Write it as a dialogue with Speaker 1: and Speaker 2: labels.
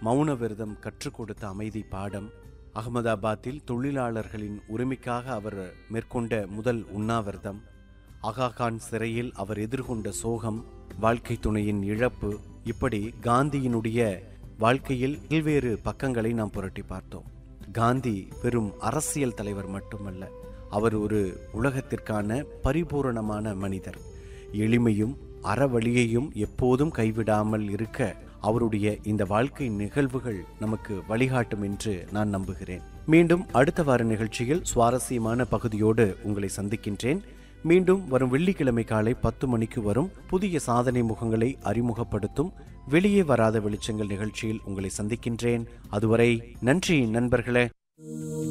Speaker 1: மௌன விரதம் கற்றுக் கொடுத்த அமைதி பாடம் அகமதாபாத்தில் தொழிலாளர்களின் உரிமைக்காக அவர் மேற்கொண்ட முதல் உண்ணாவிரதம் அகாகான் சிறையில் அவர் எதிர்கொண்ட சோகம் வாழ்க்கை துணையின் இழப்பு இப்படி காந்தியினுடைய வாழ்க்கையில் பல்வேறு பக்கங்களை நாம் புரட்டி பார்த்தோம் காந்தி வெறும் அரசியல் தலைவர் மட்டுமல்ல அவர் ஒரு உலகத்திற்கான பரிபூரணமான மனிதர் எளிமையும் அறவழியையும் எப்போதும் கைவிடாமல் இருக்க அவருடைய இந்த வாழ்க்கை நிகழ்வுகள் நமக்கு வழிகாட்டும் என்று நான் நம்புகிறேன் மீண்டும் அடுத்த வார நிகழ்ச்சியில் சுவாரஸ்யமான பகுதியோடு உங்களை சந்திக்கின்றேன் மீண்டும் வரும் வெள்ளிக்கிழமை காலை பத்து மணிக்கு வரும் புதிய சாதனை முகங்களை அறிமுகப்படுத்தும் வெளியே வராத வெளிச்சங்கள் நிகழ்ச்சியில் உங்களை சந்திக்கின்றேன் அதுவரை நன்றி நண்பர்களே